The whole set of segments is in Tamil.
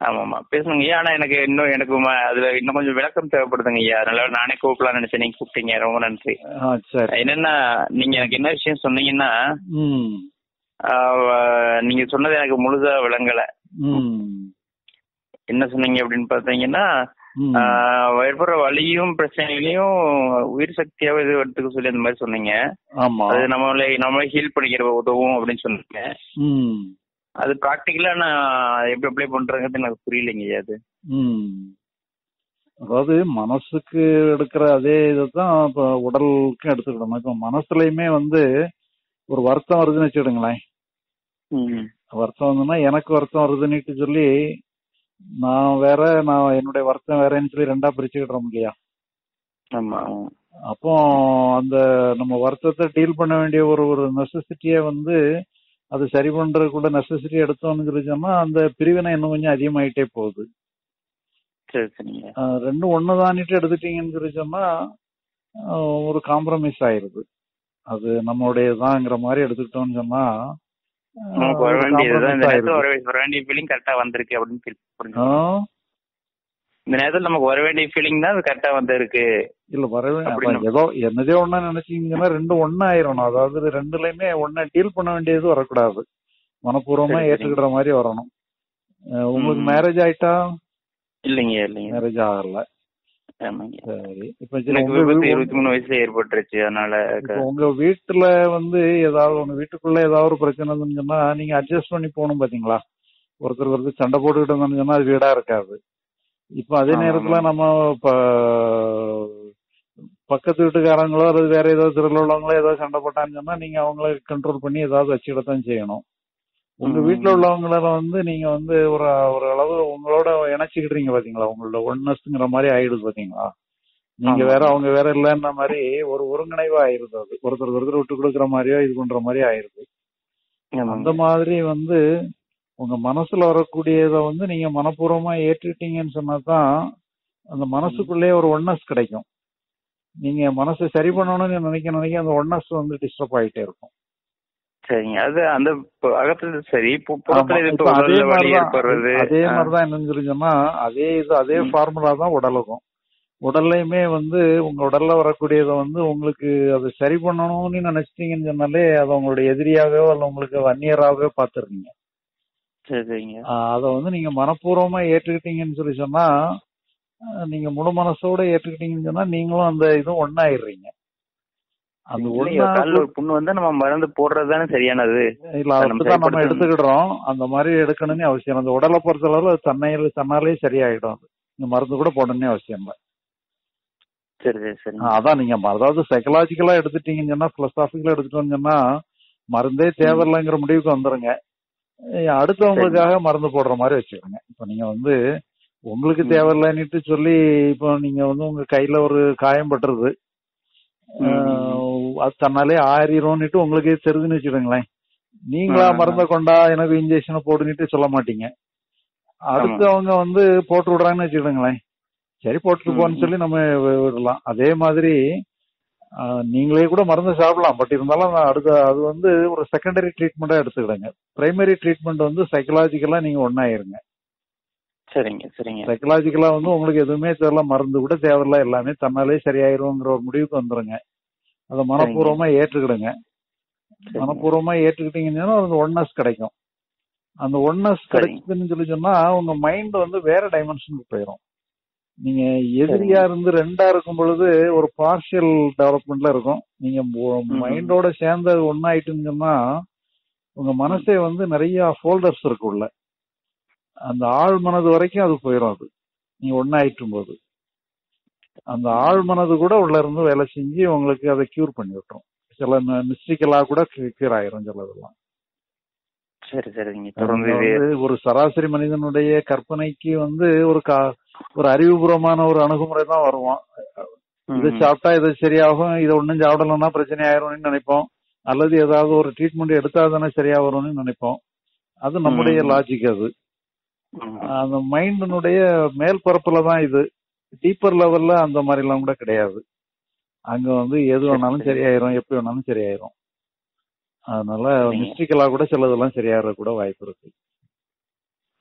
ஆமாமா பேசுங்க ஐயா ஆனா எனக்கு இன்னும் எனக்கு ம- அதுல இன்னும் கொஞ்சம் விளக்கம் தேவைப்படுதுங்க ஐயா அதனால நானே கூப்பிடலாம் நினைச்சேன் நீங்க கூப்பிட்டீங்க ரொம்ப நன்றி ஆ, சரி என்னன்னா நீங்க எனக்கு என்ன விஷயம் சொன்னீங்கன்னா ம் ஆஹ், நீங்க சொன்னது எனக்கு முழுதா விளங்கல ம் என்ன சொன்னீங்க அப்படின்னு பாத்தீங்கன்னா ம். ஆஹ், ஏற்படுற வலியும் பிரச்சனைகளையும் உயிர் சக்தியாவே இது எடுத்துக்க சொல்லி அந்த மாதிரி சொன்னீங்க ஆமா அது நம்மளை நம்மளை ஹீல் பண்ணிக்கிற உதவும் அப்படின்னு சொன்னீங்க ம் அது ப்ராக்டிக்கலா நான் எப்படி அப்ளை பண்றதுங்கிறது எனக்கு புரியலைங்க ஐயா அது ம் அதாவது மனசுக்கு எடுக்கிற அதே இதுதான் இப்ப உடலுக்கும் எடுத்துக்கிடணும் இப்ப மனசுலயுமே வந்து ஒரு வருத்தம் வருதுன்னு வச்சுடுங்களேன் ம் வருத்தம் வந்துன்னா எனக்கு வருத்தம் வருதுன்னுட்டு சொல்லி நான் வேற நான் என்னுடைய வருத்தம் வேறன்னு சொல்லி ரெண்டா பிரிச்சுக்கிடுறோம் இல்லையா ஆமா அப்போ அந்த நம்ம வருத்தத்தை டீல் பண்ண வேண்டிய ஒரு ஒரு நெசசிட்டியை வந்து அது சரி பண்றதுக்குள்ள நெசசிட்டி எடுத்தோம்னு சொல்லி சொன்னா அந்த பிரிவினை இன்னும் கொஞ்சம் அதிகமாயிட்டே போகுது சரி சரிங்க ஆஹ் ரெண்டும் ஒண்ணுதானிட்டு எடுத்துட்டீங்கன்னு சொல்லி சொன்னா ஆஹ் ஒரு காம்ப்ரமைஸ் ஆயிருது அது நம்மளுடையதாங்கிற மாதிரி எடுத்துக்கிட்டோம்னு சொன்னா ஆஹ் நமக்கு வர ஒரு வேண்டியதுதான் இந்த compromise நேரத்துல ஆயிருது. வர வேண்டிய- வர வேண்டிய ஃபீலிங் கரெக்டா வந்திருக்கு அப்படின்னு feel புரிஞ்சுக்கணும். ஆஹ் இந்த நேரத்துல நமக்கு வர வேண்டிய ஃபீலிங் தான் அது கரெக்டா வந்திருக்கு இல்ல வரவே அப்படி அதான் ஏதோ என்னதே ஒண்ணா நினைச்சீங்கன்னா ரெண்டும் ஒண்ணா ஆயிரணும் அதாவது ரெண்டுலயுமே ஒண்ணா டீல் பண்ண வேண்டியது வரக்கூடாது மனப்பூர்வமா சரி, சரி. ஏற்றுக்கிற மாதிரி வரணும் ஆஹ் உங்களுக்கு ம். மேரேஜ் ஆயிட்டா இல்லைங்க இல்லைங்க மேரேஜ் ஆகல ஆமாங்க சரி இப்ப சரி, எனக்கு உங்க விபத்து வீ- இருபத்தி மூணு வயசுல ஏற்பட்டுருச்சு அதனால இப்ப உங்க வீட்டுல வந்து ஏதாவது உங்க வீட்டுக்குள்ள ஏதாவது ஒரு பிரச்சனை இருந்துன்னு சொன்னா நீங்க அட்ஜஸ்ட் பண்ணி போகணும் பாத்தீங்களா ஒருத்தர் ஒருத்தர் சண்டை போட்டுக்கிட்டு இருந்தோம்னு சொன்னா அது வீடா இருக்காது இப்ப அதே ஆமா, நேரத்துல ஆமா. நம்ம ப- பக்கத்து வீட்டுக்காரங்களோ அல்லது வேற ஏதாவது தெருவில் உள்ளவங்களோ ஏதாவது சண்டை போட்டான்னு சொன்னா நீங்க அவங்கள கண்ட்ரோல் பண்ணி ஏதாவது வச்சுக்கிடத்தான் செய்யணும் உங்க ம். வீட்டுல உள்ளவங்கள வந்து நீங்க வந்து ஒரு ஒரு அளவு உங்களோட இணைச்சுக்கிட்டீங்க பாத்தீங்களா உங்களோட ஒன்னஸ்ங்கிற மாதிரி ஆயிடுது பாத்தீங்களா நீங்க ஆமா. வேற அவங்க வேற இல்லைன்ற மாதிரி ஒரு ஒருங்கிணைவா ஆயிருது அது ஒருத்தர் ஒருத்தர் விட்டு கொடுக்குற மாதிரியோ இது பண்ற மாதிரி ஆயிருது ஆமாங்க. அந்த மாதிரி வந்து உங்க மனசுல வரக்கூடியத வந்து நீங்க மனப்பூர்வமா ஏற்றுட்டீங்கன்னு சொன்னாதான் அந்த மனசுக்குள்ளே ஒரு ஒன்னஸ் கிடைக்கும் நீங்க மனசை சரி பண்ணணும்னு நினைக்க நினைக்க அந்த ஒன்னஸ் வந்து டிஸ்டர்ப் ஆயிட்டே இருக்கும் சரிங்க அது அந்த பு- அகத்துல சரி பு- ஆமா. புறத்துல இது இப்ப அதே உடல்ல வலி மாதிரிதான் ஏற்படுறது அதே ஆ. மாதிரிதான் என்னன்னு சொல்லி சொன்னா அதே இது அதே ம். ஃபார்முலா தான் உடலுக்கும் உடல்லையுமே வந்து உங்க உடல்ல வரக்கூடியதை வந்து உங்களுக்கு அது சரி பண்ணணும்னு நினைச்சிட்டீங்கன்னு சொன்னாலே அதை உங்களுடைய எதிரியாவோ அல்ல உங்களுக்கு வன்னியராகவே பார்த்துருக்கீங்க சரி சரிங்க அதை வந்து நீங்க மனப்பூர்வமா ஏற்றுக்கிட்டீங்கன்னு சொல்லி சொன்னா ஆஹ் நீங்க முழு மனசோட ஏற்றுக்கிட்டீங்கன்னு சொன்னா நீங்களும் அந்த இதுவும் ஒன்னாயிடுறீங்க அந்த இல்லையா, ஒன்னா கால்ல ஒரு புண்ணு வந்தா நம்ம மருந்து போடுறது தானே சரியானது இல்ல அதை நம்ம அப்படிதான் நம்ம சரிப்படுத்தணும். எடுத்துக்கிடுறோம் அந்த மாதிரி எடுக்கணும்னு அவசியம் இல்லை. அந்த உடலை பொறுத்தளவு அது தன்னையில தன்னாலே சரியாயிடும் அது. இந்த மருந்து கூட போடணும்னு அவசியம் இல்லை சரி சரி சரி ஆஹ் அதான் நீங்க ம- அதாவது சைக்கலாஜிக்கலா எடுத்துட்டீங்கன்னு சொன்னா பிலசாபிக்கலா எடுத்துட்டோம்னு சொன்னா மருந்தே தேவையில்லைங்கிற முடிவுக்கு வந்துருங்க அஹ் அடுத்தவங்களுக்காக மருந்து போடுற மாதிரி வச்சுக்கோங்க இப்ப நீங்க வந்து உங்களுக்கு ம். தேவையில்லைன்னுட்டு சொல்லி இப்போ நீங்க வந்து உங்க கையில ஒரு காயம் பட்டுருது ம். ஆஹ் அது தன்னாலே ஆறிடும்னுட்டு உங்களுக்கே தெரிஞ்சுன்னு வச்சுக்கோங்களேன் நீங்களா ஆ. மருந்த கொண்டா எனக்கு இன்ஜெக்ஷனை போடுன்னுட்டு சொல்ல மாட்டீங்க அடுத்து ஆமா. அவங்க வந்து போட்டு விடுறாங்கன்னு வச்சுக்கோங்களேன் சரி போட்டுட்டு ம், போன்னு ம். சொல்லி நம்ம வி- விடலாம் அதே மாதிரி ஆ, நீங்களே கூட மருந்து சாப்பிடலாம் பட் இருந்தாலும் நான் அடுத்த அது வந்து ஒரு செகண்டரி ட்ரீட்மெண்டா எடுத்துக்கிடுங்க பிரைமரி ட்ரீட்மெண்ட் வந்து சைக்கலாஜிக்கலா நீங்க ஒன்னாயிருங்க சரிங்க சரிங்க சைக்கலாஜிக்கலா வந்து உங்களுக்கு எதுவுமே தெரியல மருந்து கூட தேவையில்ல எல்லாமே தன்னாலே சரியாயிருங்கிற ஒரு முடிவுக்கு வந்துருங்க அதை மனப்பூர்வமா ஏற்றுக்கிடுங்க சரிங்க. மனப்பூர்வமா ஏற்றுக்கிட்டீங்கன்னா அந்த ஒன்னஸ் கிடைக்கும் அந்த ஒன்னஸ் சரிங்க. கிடைச்சதுன்னு சொல்லி சொன்னா உங்க மைண்ட் வந்து வேற டைமென்ஷனுக்கு போயிடும் நீங்க எதிரியா இருந்து ரெண்டா இருக்கும் பொழுது ஒரு பார்ஷியல் டெவலப்மெண்ட்ல இருக்கும் நீங்க ம். மைண்டோட சேர்ந்து அது ஒன்னாயிட்டுன்னு சொன்னா உங்க மனசே வந்து நிறைய ஃபோல்டர்ஸ் இருக்கு உள்ள அந்த ஆழ் மனது வரைக்கும் அது போயிடும் அது நீங்க ஒன்னாயிட்டும் போது அந்த ஆழ் மனது கூட உள்ள இருந்து வேலை செஞ்சு உங்களுக்கு அதை கியூர் பண்ணி விட்டுரும் சில மிஸ்டிக்கலா கூட கியூர் ஆயிரும் சிலதெல்லாம் சரி சரிங்க அது தொடர்ந்து இது வந்து ஒரு சராசரி மனிதனுடைய கற்பனைக்கு வந்து ஒரு கா- ஒரு அறிவுபூர்வமான ஒரு அணுகுமுறை தான் வருவான் இதை ம். சாப்பிட்டா இது சரியாகும் இதை ஒண்ணும் சாப்பிடலன்னா பிரச்சனை ஆயிரும்னு நினைப்போம் அல்லது ஏதாவது ஒரு ட்ரீட்மெண்ட் எடுத்தா தானே சரியா வரும்னு நினைப்போம் அது நம்முடைய ம். லாஜிக் அது ம். அந்த மைண்டினுடைய மேல் பரப்புல தான் இது டீப்பர் லெவல்ல அந்த மாதிரி எல்லாம் கூட கிடையாது அங்க வந்து எது சரி, வேணாலும் சரி. சரியாயிரும் எப்படி வேணாலும் சரியாயிரும் அதனால சரிங்க. மிஸ்டிக்கலா கூட சிலதெல்லாம் சரியாகிற கூட வாய்ப்பு இருக்கு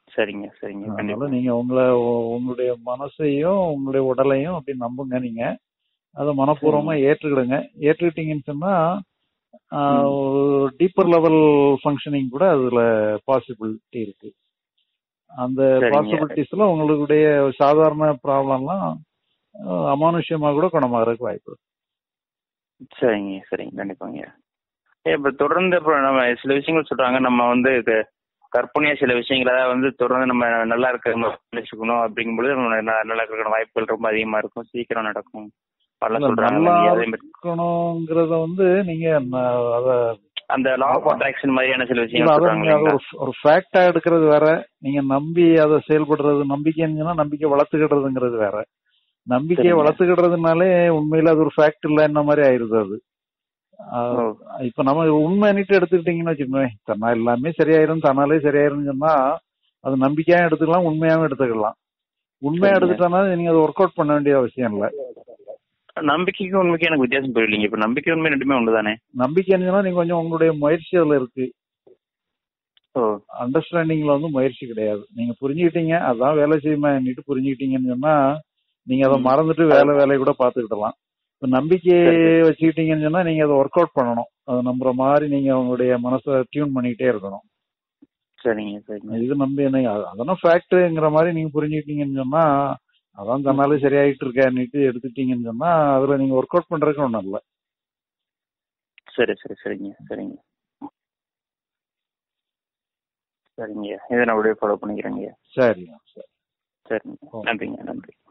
சரிங்க சரிங்க அதனால கண்டிப்பா நீங்க உங்களை உ- உங்களுடைய மனசையும் உங்களுடைய உடலையும் அப்படி நம்புங்க நீங்க அதை மனப்பூர்வமா ஏற்றுக்கிடுங்க ஏற்றுக்கிட்டீங்கன்னு சொன்னா ஆஹ், ஒரு டீப்பர் லெவல் ஃபங்க்ஷனிங் கூட அதுல பாசிபிலிட்டி இருக்கு அந்த சரிங்க. பாசிபிலிட்டிஸ்ல உங்களுடைய சாதாரண ப்ராப்ளம்லாம் அமானுஷ்யமா கூட குணமாகறதுக்கு வாய்ப்பு இருக்கு சரிங்க சரிங்க கண்டிப்பாங்க ஏ இப்ப தொடர்ந்து இப்போ நம்ம சில விஷயங்கள் சொல்றாங்க நம்ம வந்து க- கற்பனையா சில விஷயங்களை வந்து தொடர்ந்து நம்ம நல்லா இருக்க நினைச்சுக்கணும் அப்படிங்கும்போது நம்ம ந- நல்லா இருக்கிற வாய்ப்புகள் ரொம்ப அதிகமா இருக்கும் சீக்கிரம் நடக்கும் பல இல்ல, சொல்றாங்க நல்லா அதே மாதிரி இருக்கணுங்கிறத வந்து நீங்க ந- அத அந்த லா ஆஃப் அட்ராக்ஷன் மாதிரியான சில இல்ல, விஷயங்கள் அத சொல்றாங்க நீங்க அது இல்லைங்களா? ஒரு ஒரு ஃபேக்டா எடுக்கிறது வேற நீங்க நம்பி அதை செயல்படுறது நம்பிக்கைன்னா நம்பிக்கை வளர்த்துக்கிடுறதுங்கிறது வேற நம்பிக்கையை சரிங்க. வளர்த்துக்கிடுறதுனாலே உண்மையில அது ஒரு ஃபேக்ட் இல்ல என்ன மாதிரி ஆயிருது அது ஆஹ், ஓ, இப்ப நம்ம உண்மைன்னுட்டு எடுத்துக்கிட்டீங்கன்னு வச்சுக்கோங்க தன்னா எல்லாமே சரியாயிரும் தன்னாலே சரியாயிரும் சொன்னா அது நம்பிக்கையா எடுத்துக்கலாம் உண்மையாவும் எடுத்துக்கலாம் உண்மையா சரிங்க. எடுத்துட்டோம்னா நீங்க அதை ஒர்க் அவுட் பண்ண வேண்டிய அவசியம் இல்ல நம்பிக்கைக்கும் உண்மைக்கும் எனக்கு வித்தியாசம் புரியலீங்க இப்ப நம்பிக்கை உண்மை ரெண்டுமே ஒண்ணுதானே நம்பிக்கை சொன்னா நீங்க கொஞ்சம் உங்களுடைய முயற்சி அதுல இருக்கு ஓ அண்டர்ஸ்டாண்டிங்ல வந்து முயற்சி கிடையாது நீங்க புரிஞ்சுக்கிட்டீங்க அதான் வேலை செய்யுமா என்னிட்டு புரிஞ்சுக்கிட்டீங்கன்னு சொன்னா நீங்க அதை ம். மறந்துட்டு வேலை வேலையை கூட பாத்துக்கிடலாம் இப்ப நம்பிக்கையை சரி. வச்சுக்கிட்டீங்கன்னு சொன்னா நீங்க அதை ஒர்க் அவுட் பண்ணணும் அதை நம்புற மாதிரி நீங்க உங்களுடைய மனசை டியூன் பண்ணிக்கிட்டே இருக்கணும் சரிங்க சரிங்க இது நம்பி என்ன அதெல்லாம் ஃபேக்ட்ங்கிற மாதிரி நீங்க புரிஞ்சுக்கிட்டீங்கன்னு சொன்னா அதான் தன்னாலே சரியாயிட்டு இருக்கேன்னுட்டு எடுத்துட்டீங்கன்னு சொன்னா அதுல நீங்க ஒர்க் அவுட் பண்றதுக்கு ஒண்ணும் இல்ல சரி சரி சரிங்க சரிங்க சரிங்க இதை நான் அப்படியே ஃபாலோ பண்ணிக்கிறேங்க சரி சரி சரிங்க ஓ. நன்றிங்க நன்றி